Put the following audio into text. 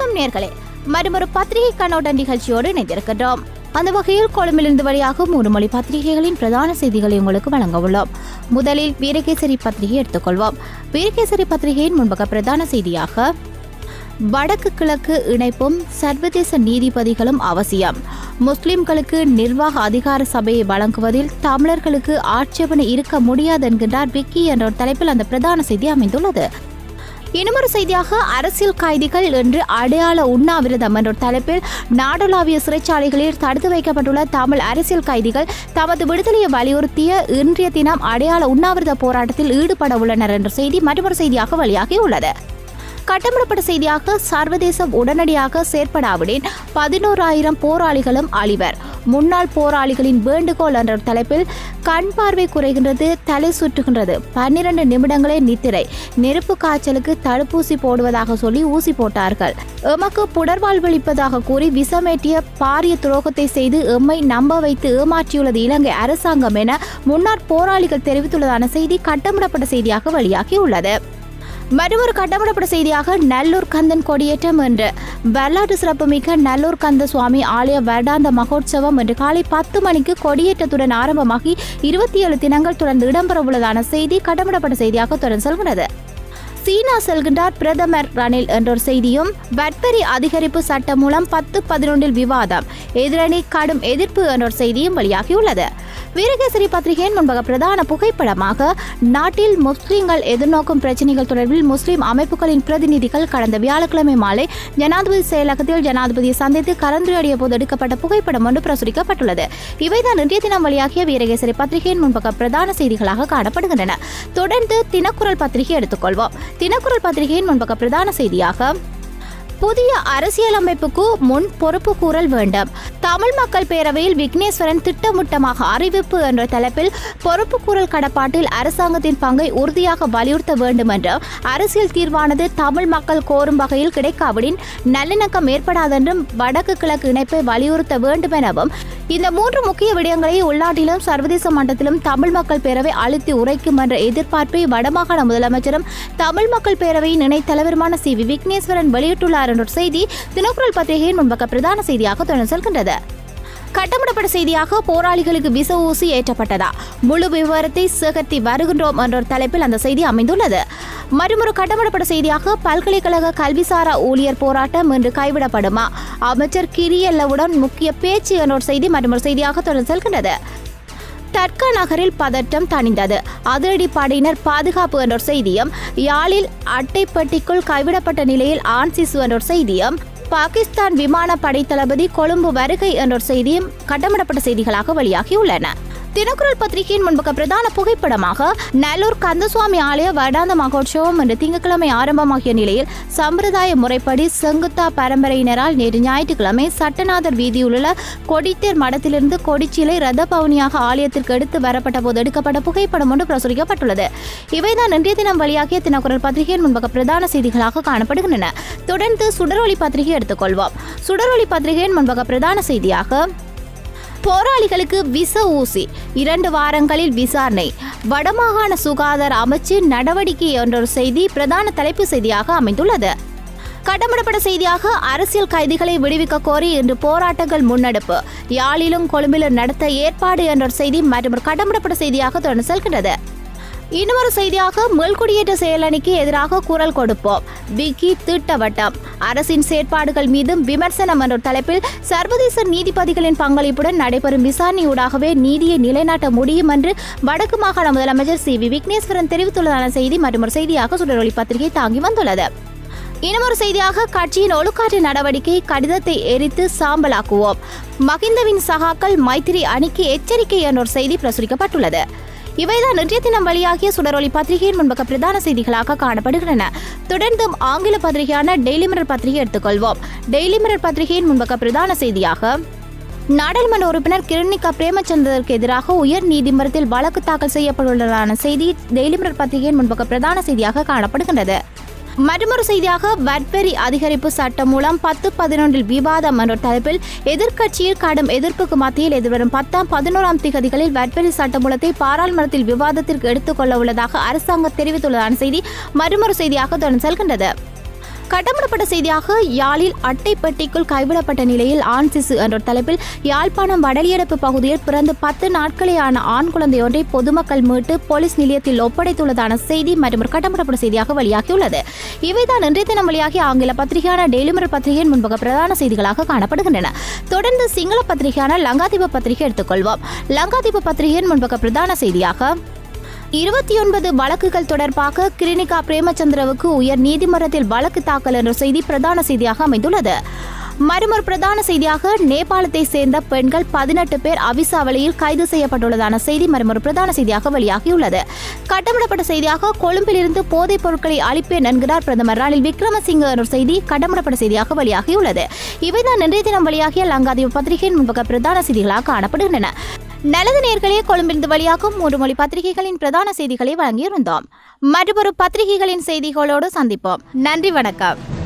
வணக்கம் நேர்களே மறுமொரு பத்திரிகை கண்ணோட்ட நிகழ்ச்சியோடு இணைந்திருக்கின்றோம் அந்த வகையில் கொழும்பிலிருந்து வழியாகும் ஒரு மொழி பத்திரிகைகளின் பிரதான செய்திகளை உங்களுக்கு வழங்க உள்ளோம் முதலில் வீரகேசரி பத்திரிகை எடுத்துக்கொள்வோம் வீரகேசரி பத்திரிகையின் முன்பக்க பிரதான செய்தியாக வடக்கு கிழக்கு இணைப்பும் சர்வதேச நீதிபதிகளும் அவசியம் முஸ்லிம்களுக்கு நிர்வாக அதிகார சபையை வழங்குவதில் தமிழர்களுக்கு ஆட்சேபனை இருக்க முடியாது என்கின்றார் விக்கி என்ற ஒரு தலைப்பில் அந்த பிரதான செய்தி அமைந்துள்ளது இன்னுமொரு செய்தியாக அரசியல் கைதிகள் என்று அடையாள உண்ணாவிரதம் என்ற ஒரு தலைப்பில் நாடளாவிய சிறைச்சாலைகளில் தடுத்து வைக்கப்பட்டுள்ள தமிழ் அரசியல் கைதிகள் தமது விடுதலையை வலியுறுத்திய இன்றைய தினம் அடையாள உண்ணாவிரத போராட்டத்தில் ஈடுபட உள்ளனர் என்ற செய்தி மற்றொரு செய்தியாக வெளியாகியுள்ளது கட்டமிடப்பட்ட செய்தியாக சர்வதேசம் உடனடியாக செயற்படாவிடின் பதினோராயிரம் போராளிகளும் அழிவர் முன்னாள் போராளிகளின் வேண்டுகோள் என்ற தலைப்பில் கண் பார்வை குறைகின்றது தலை சுற்றுகின்றது பன்னிரண்டு நிமிடங்களே நித்திரை நெருப்பு காய்ச்சலுக்கு தடுப்பூசி போடுவதாக சொல்லி ஊசி போட்டார்கள் எமக்கு புடர்வாழ்வளிப்பதாக கூறி விஷமேற்றிய பாரிய துரோகத்தை செய்து எம்மை நம்ப வைத்து ஏமாற்றியுள்ளது இலங்கை அரசாங்கம் என முன்னாள் போராளிகள் தெரிவித்துள்ளதான செய்தி கட்டமிடப்பட்ட செய்தியாக வெளியாகியுள்ளது மற்றொரு கட்டமிடப்பட்ட செய்தியாக நல்லூர் கந்தன் கொடியேற்றம் என்று வரலாற்று சிறப்புமிக்க நல்லூர் கந்த சுவாமி ஆலய வருடாந்த மகோற்சவம் இன்று காலை பத்து மணிக்கு கொடியேற்றத்துடன் ஆரம்பமாகி இருபத்தி ஏழு தினங்கள் தொடர்ந்து இடம்பெறவுள்ளதான செய்தி கட்டமிடப்பட்ட செய்தியாக தொடர்ந்து செல்கிறது சீனா செல்கின்றார் பிரதமர் ரணில் என்றொரு செய்தியும் வட்பரி அதிகரிப்பு சட்டம் மூலம் பத்து பதினொன்றில் விவாதம் எதிரணி கடும் எதிர்ப்பு என்றொரு செய்தியும் வெளியாகியுள்ளது வீரகேசரி பத்திரிகையின் முன்பக பிரதான புகைப்படமாக நாட்டில் முஸ்லிம்கள் எதிர்நோக்கும் பிரச்சினைகள் தொடர்பில் முஸ்லிம் அமைப்புகளின் பிரதிநிதிகள் கடந்த வியாழக்கிழமை மாலை ஜனாதிபதி செயலகத்தில் ஜனாதிபதியை சந்தித்து கலந்துரையாடிய போது எடுக்கப்பட்ட புகைப்படம் ஒன்று பிரசுரிக்கப்பட்டுள்ளது இவைதான் இன்றைய தினம் வெளியாகிய வீரகேசரி பத்திரிகையின் முன்பக்க பிரதான செய்திகளாக காணப்படுகின்றன தொடர்ந்து தினக்குரல் பத்திரிகை எடுத்துக்கொள்வோம் தினக்குரல் பத்திரிகையின் முன்பக்க பிரதான செய்தியாக புதிய அரசியலமைப்புக்கு முன் பொறுப்பு கூறல் வேண்டும் தமிழ் மக்கள் பேரவையில் விக்னேஸ்வரன் திட்டமுட்டமாக அறிவிப்பு என்ற தலைப்பில் பொறுப்பு கூறல் கடப்பாட்டில் அரசாங்கத்தின் பங்கை உறுதியாக வலியுறுத்த வேண்டும் என்று அரசியல் தீர்வானது தமிழ் மக்கள் கோரும் வகையில் கிடைக்காவிடின் நல்லிணக்கம் ஏற்படாதென்றும் வடக்கு கிழக்கு இணைப்பை வலியுறுத்த வேண்டும் எனவும் இந்த மூன்று முக்கிய விடயங்களை உள்நாட்டிலும் சர்வதேச மட்டத்திலும் தமிழ் மக்கள் பேரவை அழுத்தி உரைக்கும் என்ற எதிர்பார்ப்பை வடமாகாண முதலமைச்சரும் தமிழ் மக்கள் பேரவையின் இணைத் தலைவருமான சி வி விக்னேஸ்வரன் வெளியிட்டுள்ளார் என்ற ஒரு செய்தி தினக்குரல் பத்திரிகையின் முன்பக்க பிரதான செய்தியாக தொடர்ந்து செல்கின்றது கட்டமிடப்பட்ட செய்தியாக போராளிகளுக்கு விச ஊசி ஏற்றப்பட்டதா முழு விவரத்தை சேகரித்து வருகின்றோம் என்ற ஒரு தலைப்பில் அந்த செய்தி அமைந்துள்ளது மறுமொரு கட்டமிடப்பட்ட செய்தியாக பல்கலைக்கழக கல்விசாரா ஊழியர் போராட்டம் இன்று கைவிடப்படுமா அமைச்சர் கிரியல்லவுடன் முக்கிய பேச்சு என்ற ஒரு செய்தி மற்றொரு செய்தியாக தொடர்ந்து செல்கின்றது தர்கா நகரில் பதட்டம் தணிந்தது அதிரடி படையினர் பாதுகாப்பு என்ற ஒரு செய்தியும் யாழில் அட்டைப்பட்டிக்குள் கைவிடப்பட்ட நிலையில் ஆண் சிசு என்ற ஒரு செய்தியும் பாகிஸ்தான் விமான படை தளபதி கொழும்பு வருகை என்ற ஒரு செய்தியும் கட்டமிடப்பட்ட செய்திகளாக வெளியாகியுள்ளன தினக்குரல் பத்திரிகையின் முன்பக்க பிரதான புகைப்படமாக நல்லூர் கந்தசுவாமி ஆலய வருடாந்த மகோற்சவம் இன்று திங்கட்கிழமை ஆரம்பமாகிய நிலையில் சம்பிரதாய முறைப்படி செங்குத்தா பரம்பரையினரால் நேற்று ஞாயிற்றுக்கிழமை சட்டநாதர் வீதியிலுள்ள கொடித்தேர் மடத்திலிருந்து கொடிச்சிலை ரத பவனியாக ஆலயத்திற்கு எடுத்து வரப்பட்ட போது எடுக்கப்பட்ட புகைப்படம் ஒன்று பிரசுரிக்கப்பட்டுள்ளது இவைதான் இன்றைய தினம் வெளியாகிய தினக்குரல் பத்திரிகையின் முன்பக்க பிரதான செய்திகளாக காணப்படுகின்றன தொடர்ந்து சுடரொளி பத்திரிகை எடுத்துக்கொள்வோம் சுடரொளி பத்திரிகையின் முன்பக்க பிரதான செய்தியாக போராளிகளுக்கு விச ஊசி இரண்டு வாரங்களில் விசாரணை வடமாகாண சுகாதார அமைச்சு நடவடிக்கை என்ற ஒரு செய்தி பிரதான தலைப்பு செய்தியாக அமைந்துள்ளது கட்டமிடப்பட்ட செய்தியாக அரசியல் கைதிகளை விடுவிக்க கோரி இன்று போராட்டங்கள் முன்னெடுப்பு யாழிலும் கொழும்பிலும் நடத்த ஏற்பாடு என்ற ஒரு செய்தி மற்றும் ஒரு கட்டமிடப்பட்ட செய்தியாக தொடர்ந்து செல்கின்றது இன்னொரு செய்தியாக மேல்குடியேற்ற செயலணிக்கு எதிராக குரல் கொடுப்போம் விக்கி திட்டவட்டம் அரசின் செயற்பாடுகள் மீதும் விமர்சனம் என்ற தலைப்பில் சர்வதேச நீதிபதிகளின் பங்களிப்புடன் நடைபெறும் விசாரணையூடாகவே நீதியை நிலைநாட்ட முடியும் என்று வடக்கு மாகாண முதலமைச்சர் சி வி விக்னேஸ்வரன் தெரிவித்துள்ளதான செய்தி மற்றும் ஒரு செய்தியாக சுடரொளி பத்திரிகை தாங்கி வந்துள்ளது இன்னமொரு செய்தியாக கட்சியின் ஒழுக்காற்று நடவடிக்கை கடிதத்தை எரித்து சாம்பலாக்குவோம் மகிந்தவின் சகாக்கள் மைத்திரி அணிக்கு எச்சரிக்கை என்ற ஒரு செய்தி பிரசுரிக்கப்பட்டுள்ளது இவைதான் இன்றைய தினம் வெளியாகிய சுடரொளி பத்திரிகையின் முன்பக்க பிரதான செய்திகளாக காணப்படுகின்றன தொடர்ந்தும் ஆங்கில பத்திரிகையான டெய்லி மிரர் பத்திரிகை எடுத்துக்கொள்வோம் டெய்லி மிரர் பத்திரிகையின் முன்பக்க பிரதான செய்தியாக நாடாளுமன்ற உறுப்பினர் கிருணிகா பிரேமச்சந்திரருக்கு எதிராக உயர் நீதிமன்றத்தில் வழக்கு தாக்கல் செய்யப்பட்டுள்ளதான செய்தி டெய்லி மிரர் பத்திரிகையின் முன்பக்க பிரதான செய்தியாக காணப்படுகின்றது மற்றொரு செய்தியாக வட்வரி அதிகரிப்பு சட்டம் மூலம் பத்து பதினொன்றில் விவாதம் என்ற தலைப்பில் எதிர்க்கட்சியில் கடும் எதிர்ப்புக்கு மத்தியில் எதிர்வரும் பத்தாம் பதினோராம் திகதிகளில் வட்வரி சட்டமூலத்தை பாராளுமன்றத்தில் விவாதத்திற்கு எடுத்துக்கொள்ள உள்ளதாக அரசாங்கம் தெரிவித்துள்ளதான செய்தி மற்றொரு செய்தியாக தொடர்ந்து செல்கின்றது கட்டமிடப்பட்ட செய்தியாக யாழில் அட்டை பெட்டிக்குள் கைவிடப்பட்ட நிலையில் ஆண் சிசு என்ற தலைப்பில் யாழ்ப்பாணம் வடலியடப்பு பகுதியில் பிறந்து பத்து நாட்களேயான ஆண் குழந்தையொன்றை பொதுமக்கள் மீட்டு போலீஸ் நிலையத்தில் ஒப்படைத்துள்ளதான செய்தி மற்றும் ஒரு கட்டமிடப்பட்ட செய்தியாக வெளியாகியுள்ளது இவைதான் இன்றைய தினம் வெளியாகி ஆங்கில பத்திரிகையான டெய்லி மிரர் பத்திரிகையின் முன்பக பிரதான செய்திகளாக காணப்படுகின்றன தொடர்ந்து சிங்கள பத்திரிகையான லங்காதீப பத்திரிகை எடுத்துக்கொள்வோம் லங்காதீப பத்திரிகையின் முன்பக பிரதான செய்தியாக இருபத்தி ஒன்பது வழக்குகள் தொடர்பாக கிரினிகா பிரேமச்சந்திரவுக்கு உயர் நீதிமன்றத்தில் வழக்கு தாக்கல் என்ற செய்தி பிரதான செய்தியாக அமைந்துள்ளது மறுமொரு பிரதான செய்தியாக நேபாளத்தை சேர்ந்த பெண்கள் பதினெட்டு பேர் அவிசாவளியில் கைது செய்யப்பட்டுள்ளதான செய்தி மறுமொரு பிரதான செய்தியாக வெளியாகியுள்ளது கட்டமிடப்பட்ட செய்தியாக கொழும்பிலிருந்து போதைப் பொருட்களை அளிப்பேன் என்கிறார் பிரதமர் ரணில் விக்ரமசிங்க என்ற செய்தி கட்டமிடப்பட்ட செய்தியாக வெளியாகியுள்ளது இவைதான் இன்றைய தினம் வெளியாகிய லங்காதீப பத்திரிகையின் முன்பக்க பிரதான செய்திகளாக காணப்படுகின்றன நல்லது நேர்களே கொழும்பிலிருந்து வெளியாகும் மூன்று மொழி பத்திரிகைகளின் பிரதான செய்திகளை வழங்கியிருந்தோம் மற்றொரு பத்திரிகைகளின் செய்திகளோடு சந்திப்போம் நன்றி வணக்கம்